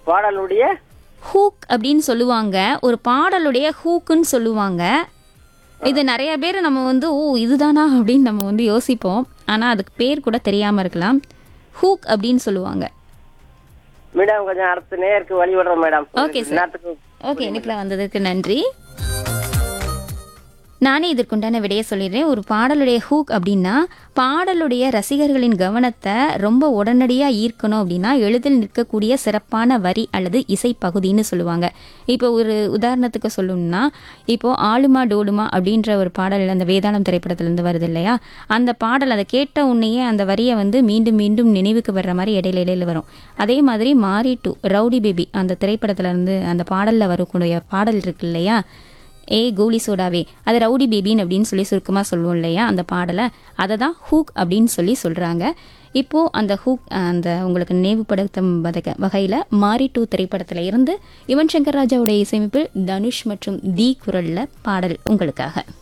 பாடலுடைய ஹூக் அப்படின்னு சொல்லுவாங்க ஒரு பாடலுடைய ஹூக்குன்னு சொல்லுவாங்க இது நிறைய பேர் நம்ம வந்து ஓ இதுதானா அப்படின்னு நம்ம வந்து யோசிப்போம் ஆனால் அதுக்கு பேர் கூட தெரியாமல் இருக்கலாம் ஹூக் அப்படின்னு சொல்லுவாங்க மேடம் கொஞ்சம் அடுத்த நேருக்கு வழி விடுறோம் மேடம் Okay, sir. நேரத்துக்கு ஓகே இனிப்பில் வந்ததுக்கு நன்றி நானே இதற்குண்டான விடையை சொல்லிடுறேன் ஒரு பாடலுடைய ஹூக் அப்படின்னா பாடலுடைய ரசிகர்களின் கவனத்தை ரொம்ப உடனடியாக ஈர்க்கணும் அப்படின்னா எளிதில் நிற்கக்கூடிய சிறப்பான வரி அல்லது இசை பகுதின்னு சொல்லுவாங்க இப்போ ஒரு உதாரணத்துக்கு சொல்லணும்னா இப்போ ஆளுமா டோடுமா அப்படின்ற ஒரு பாடல் அந்த வேதாளம் திரைப்படத்திலேருந்து வருது இல்லையா அந்த பாடல் அதை கேட்ட உடனேயே அந்த வரியை வந்து மீண்டும் மீண்டும் நினைவுக்கு வர்ற மாதிரி இடையில இடையில வரும் அதே மாதிரி மாரி டு ரவுடி பேபி அந்த திரைப்படத்துல இருந்து அந்த பாடலில் வரக்கூடிய பாடல் இருக்கு இல்லையா ஏ கோலி சோடாவே அது ரவுடி பேபின்னு அப்படின்னு சொல்லி சுருக்கமாக சொல்லுவோம் இல்லையா அந்த பாடலை அதை தான் ஹூக் அப்படின்னு சொல்லி சொல்கிறாங்க இப்போது அந்த ஹூக் அந்த உங்களுக்கு நினைவுபடுத்தும் வகை வகையில் மாரி டூ திரைப்படத்தில் இருந்து யுவன் சங்கர் ராஜாவுடைய இசையமைப்பில் தனுஷ் மற்றும் தி குரலில் பாடல் உங்களுக்காக